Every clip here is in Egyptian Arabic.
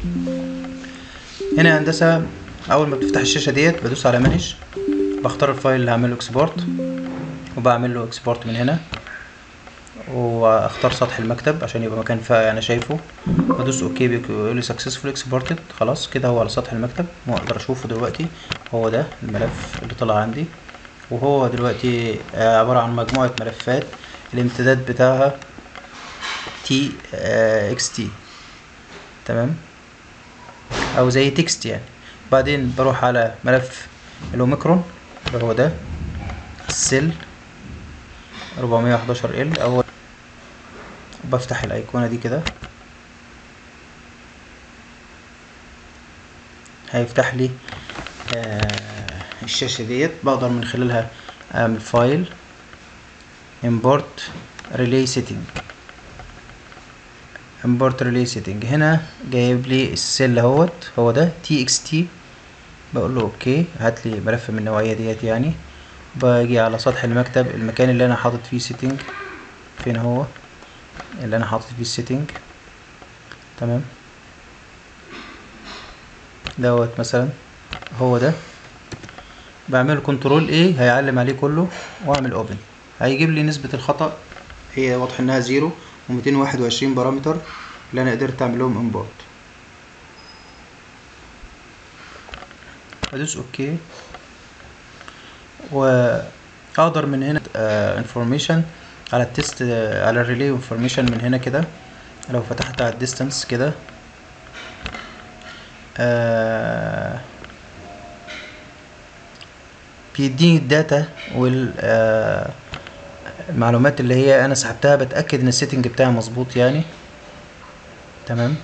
هنا يا هندسة أول ما بتفتح الشاشة ديت بدوس على مانج بختار الفايل اللي هعمله اكسبورت وبعمل له اكسبورت من هنا واختار سطح المكتب عشان يبقى مكان فيها انا شايفه بدوس اوكي بيقول لي سكسسفول اكسبورتد خلاص كده هو على سطح المكتب واقدر اشوفه دلوقتي هو ده الملف اللي طلع عندي وهو دلوقتي عبارة عن مجموعة ملفات الامتداد بتاعها تي اكس تي تمام او زي تكست يعني بعدين بروح على ملف الاوميكرون اللي هو ده السيل 411 ال اول بفتح الايقونة دي كده هيفتح لي آه الشاشة ديت بقدر من خلالها اعمل فايل import relay setting import relay setting هنا جايب لي السيل اهوت هو ده تي اكس تي بقول له اوكي هات لي ملف من النوعية ديت يعني باجي على سطح المكتب المكان اللي انا حاطط فيه سيتنج فين هو اللي انا حاطط فيه السيتنج تمام دوت مثلا هو ده بعمل كنترول ايه هيعلم عليه كله واعمل اوبن هيجيب لي نسبة الخطأ هي واضح انها زيرو وميتين واحد وعشرين بارامتر اللي انا قدرت اعملهم امبورت ادوس اوكي واقدر من هنا انفورميشن على التست على الريلي انفورميشن من هنا كده لو فتحت على الديستانس كده آه بيديني الداتا وال آه المعلومات اللي هي انا سحبتها بتاكد ان السيتنج بتاعي مظبوط يعني تمام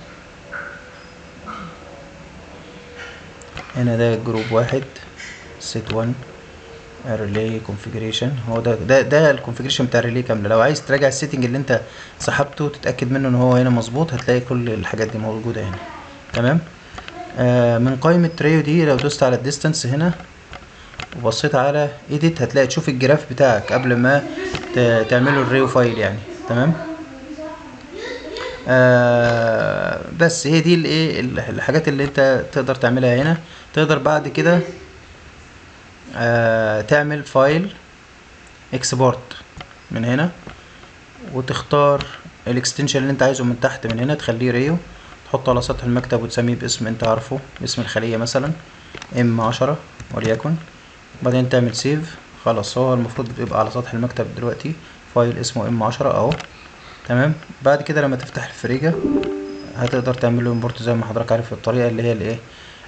هنا ده جروب واحد سيت 1 ريلي كونفيجريشن هو ده ده ده الكونفيجريشن بتاع الريلي كامله لو عايز تراجع السيتنج اللي انت سحبته تتاكد منه ان هو هنا مظبوط هتلاقي كل الحاجات دي موجوده هنا تمام آه من قائمه ريو دي لو دوست على الديستانس هنا وبصيت على ايديت هتلاقي تشوف الجراف بتاعك قبل ما تعمله الريو فايل يعني تمام آه بس هي دي الايه الحاجات اللي انت تقدر تعملها هنا تقدر بعد كده آه تعمل فايل اكسبورت من هنا وتختار الاكستنشن اللي انت عايزه من تحت من هنا تخليه ريو تحطه على سطح المكتب وتسميه باسم انت عارفه باسم الخلية مثلا ام عشرة وليكن بعدين تعمل سيف خلاص هو المفروض بيبقى على سطح المكتب دلوقتي فايل اسمه ام عشرة اهو تمام بعد كده لما تفتح الفريجة هتقدر تعمل له امبورت زي ما حضرتك عارف الطريقة اللي هي الايه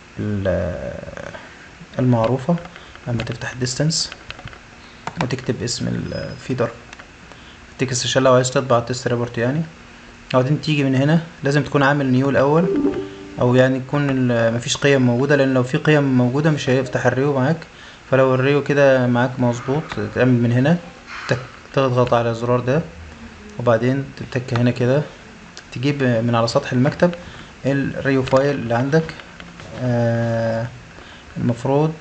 المعروفة لما تفتح الديستانس وتكتب اسم الفيدر التكست عشان لو عايز تطبع التست ريبورت يعني بعدين تيجي من هنا لازم تكون عامل نيو الاول او يعني يكون مفيش قيم موجودة لان لو في قيم موجودة مش هيفتح الريو معاك فلو الريو كده معاك مظبوط تعمل من هنا تضغط على الزرار ده وبعدين تتك هنا كده تجيب من على سطح المكتب الريو فايل اللي عندك آه المفروض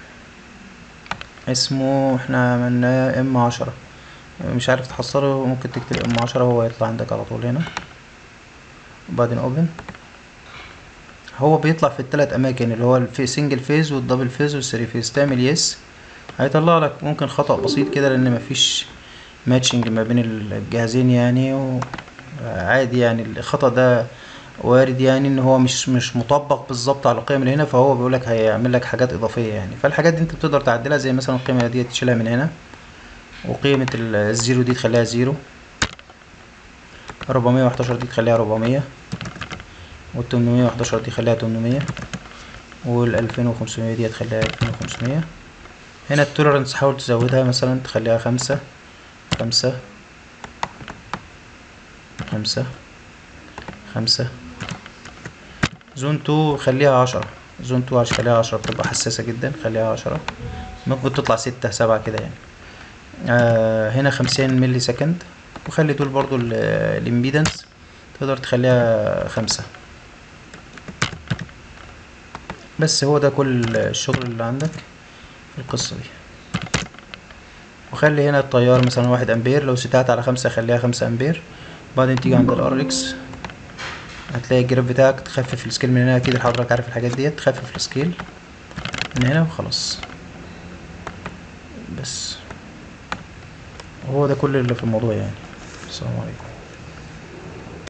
اسمه احنا عملناه ام عشرة مش عارف تحصله ممكن تكتب ام عشرة هو يطلع عندك على طول هنا وبعدين اوبن هو بيطلع في الثلاث اماكن اللي هو في سنجل فيز والدبل فيز والثري فيز تعمل يس هيطلع لك ممكن خطأ بسيط كده لان مفيش ماتشنج ما بين الجهازين يعني وعادي يعني الخطأ ده وارد يعني ان هو مش مش مطبق بالظبط على القيم اللي هنا فهو بيقول لك هيعمل لك حاجات اضافيه يعني فالحاجات دي انت بتقدر تعدلها زي مثلا القيمه دي تشيلها من هنا وقيمه الزيرو دي تخليها زيرو 411 دي تخليها 400 وال 811 دي خليها 800 وال 2500 دي تخليها 2500 هنا التوليرانس حاول تزودها مثلا تخليها خمسة خمسة خمسة خمسة زون تو خليها عشرة زون تو عشان خليها عشرة بتبقى حساسة جدا خليها عشرة ممكن تطلع ستة سبعة كده يعني آه هنا خمسين ملي سكند وخلي دول برضو الامبيدنس تقدر تخليها خمسة بس هو ده كل الشغل اللي عندك في القصة دي وخلي هنا التيار مثلا واحد امبير لو ستات على خمسة خليها خمسة امبير بعدين تيجي عند الار اكس هتلاقي الجراف بتاعك تخفف السكيل من هنا اكيد حضرتك عارف الحاجات ديت تخفف السكيل من هنا وخلاص بس هو ده كل اللي في الموضوع يعني السلام عليكم